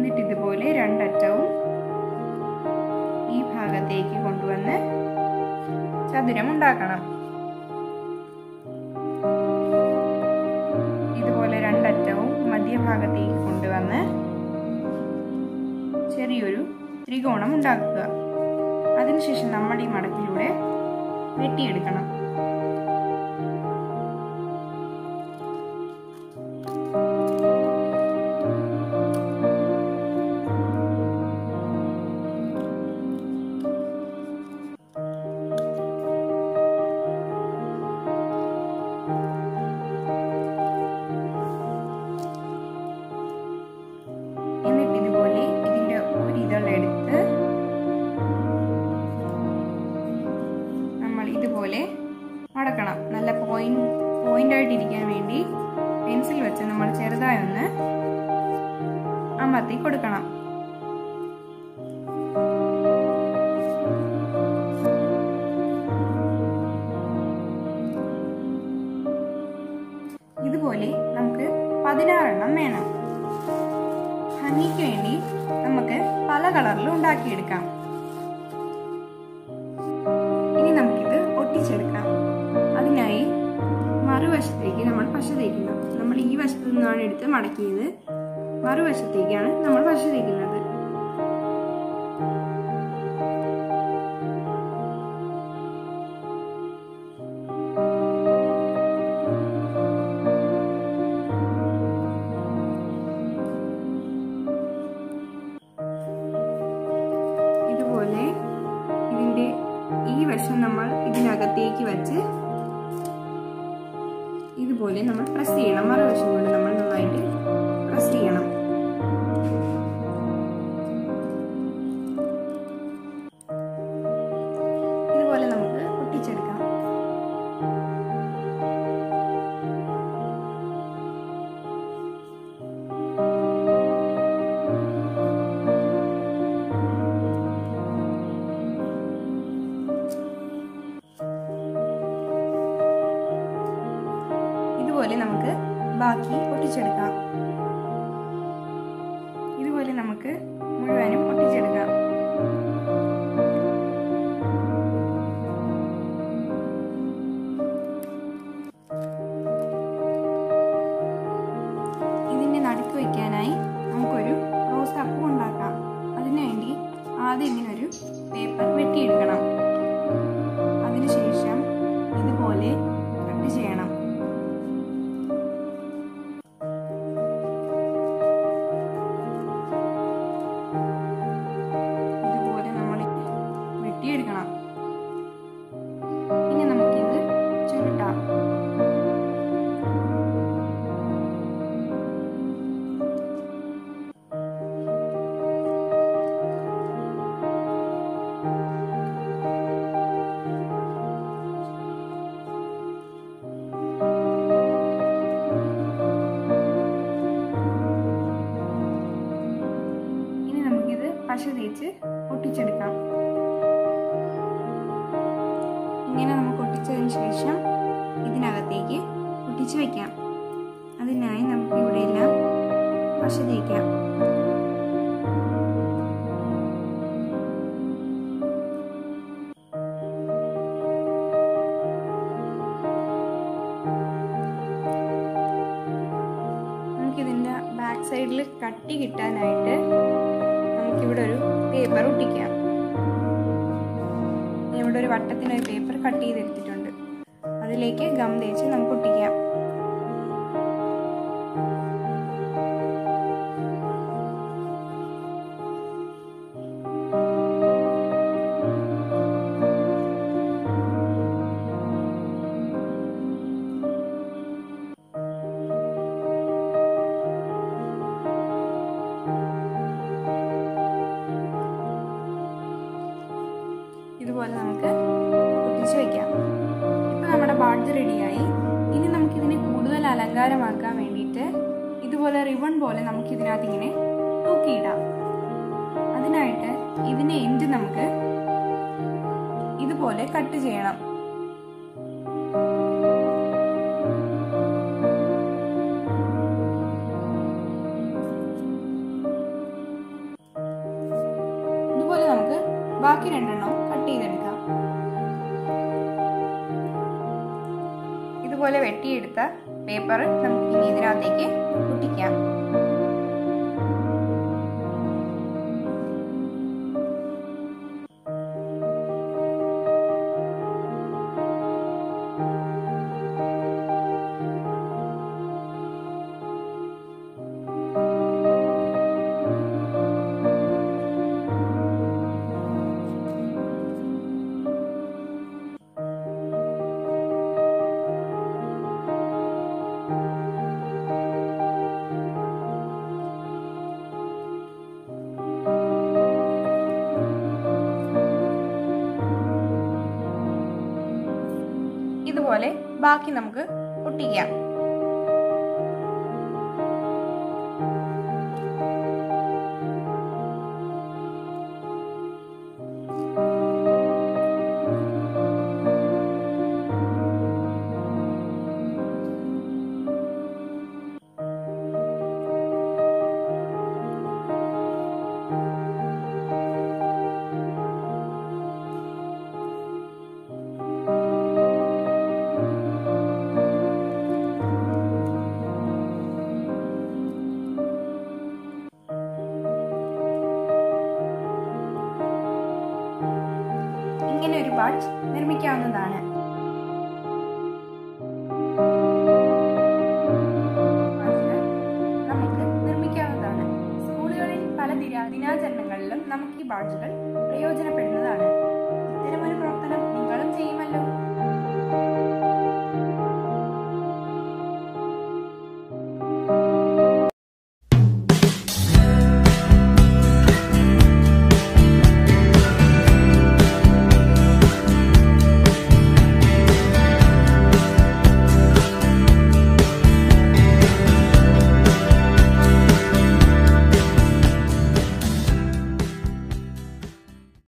എന്നിട്ട് ഇതുപോലെ രണ്ടറ്റവും ഈ ഭാഗത്തേക്ക് കൊണ്ടുവന്ന് ചതുരം ഉണ്ടാക്കണം ഇതുപോലെ രണ്ടറ്റവും മധ്യഭാഗത്തേക്ക് കൊണ്ടുവന്ന് ചെറിയൊരു ത്രികോണം ഉണ്ടാക്കുക അതിനുശേഷം നമ്മൾ ഈ മടക്കിലൂടെ വെട്ടിയെടുക്കണം എന്നിട്ട് ഇതുപോലെ ഇതിന്റെ ഒരു ഇതളെടുത്ത് നമ്മൾ ഇതുപോലെ മടക്കണം നല്ല പോയിന്റ് പോയിന്റ് ആയിട്ടിരിക്കാൻ വേണ്ടി പെൻസിൽ വെച്ച് നമ്മൾ ചെറുതായി ഒന്ന് അമർത്തി കൊടുക്കണം ഇതുപോലെ നമുക്ക് പതിനാറെണ്ണം വേണം ഭംഗിക്ക് വേണ്ടി നമുക്ക് പല കളറിലും ഉണ്ടാക്കിയെടുക്കാം ഇനി നമുക്കിത് ഒട്ടിച്ചെടുക്കാം അതിനായി മറുവശത്തേക്ക് നമ്മൾ പശ തേക്കണം നമ്മൾ ഈ വശത്തു നിന്നാണ് എടുത്ത് മടക്കിയത് മറുവശത്തേക്കാണ് നമ്മൾ പശ തേക്കുന്നത് ഇതുപോലെ ഇതിന്റെ ഈ വശം നമ്മൾ ഇതിനകത്തേക്ക് വച്ച് ഇതുപോലെ നമ്മൾ പ്രസ് ചെയ്യണം മറുവശം കൊണ്ട് നമ്മൾ നന്നായിട്ട് പ്രസ് ചെയ്യണം ഇതുപോലെ നമുക്ക് ഒട്ടിച്ചെടുക്കാം ഇതുപോലെ നമുക്ക് ബാക്കി ഒട്ടിച്ചെടുക്കാം ഇതുപോലെ നമുക്ക് മുഴുവനും ഒട്ടിച്ചെടുക്കാം ഇതിന്റെ നടുക്ക് വയ്ക്കാനായി നമുക്കൊരു റോസാപ്പൂ ഉണ്ടാക്കാം അതിനുവേണ്ടി ആദ്യം ഇങ്ങനെ ഒരു പേപ്പർ വെട്ടിയെടുക്കണം അതിനുശേഷം ഇതുപോലെ കട്ട് ചെയ്യണം ഇതുപോലെ നമ്മൾ വെട്ടിയെടുക്കണം ഇനി നമുക്കിത് ചുരുട്ടാം ഇനി നമുക്കിത് പശ തേച്ച് ഒട്ടിച്ചെടുക്കാം ഇങ്ങനെ നമുക്ക് ഒട്ടിച്ചതിന് ശേഷം ഇതിനകത്തേക്ക് ഒട്ടിച്ചു വയ്ക്കാം അതിനായി നമുക്ക് ഇവിടെയെല്ലാം പശ തേക്കാം നമുക്കിതിൻ്റെ ബാക്ക് സൈഡിൽ കട്ടി കിട്ടാനായിട്ട് നമുക്കിവിടെ ഒരു പേപ്പർ ഒട്ടിക്കാം ഞാൻ ഇവിടെ ഒരു വട്ടത്തിനൊരു പേപ്പർ കട്ട് ചെയ്തെടുത്തിട്ടുണ്ട് അതിലേക്ക് ഗം തേച്ച് നമുക്ക് ഒട്ടിക്കാം ഇതുപോലെ നമുക്ക് ഒട്ടിച്ച് വയ്ക്കാം ഇപ്പം നമ്മുടെ ബാഡ്ജ് റെഡിയായി ഇനി നമുക്കിതിനെ കൂടുതൽ അലങ്കാരമാക്കാൻ വേണ്ടിയിട്ട് ഇതുപോലെ റിബൺ പോലെ നമുക്ക് ഇതിനകത്ത് ഇങ്ങനെ തൂക്കിയിടാം അതിനായിട്ട് ഇതിന്റെ എൻഡ് നമുക്ക് ഇതുപോലെ കട്ട് ചെയ്യണം ബാക്കി രണ്ടെണ്ണം കട്ട് ചെയ്തെടുക്കാം ഇതുപോലെ വെട്ടിയെടുത്ത പേപ്പർ നമുക്ക് ഇനി ഇതിനകത്തേക്ക് ഒട്ടിക്കാം ഇതുപോലെ ബാക്കി നമുക്ക് ഒട്ടിക്കാം ഇങ്ങനെ ഒരു ബാഡ്ജ് നിർമ്മിക്കാവുന്നതാണ്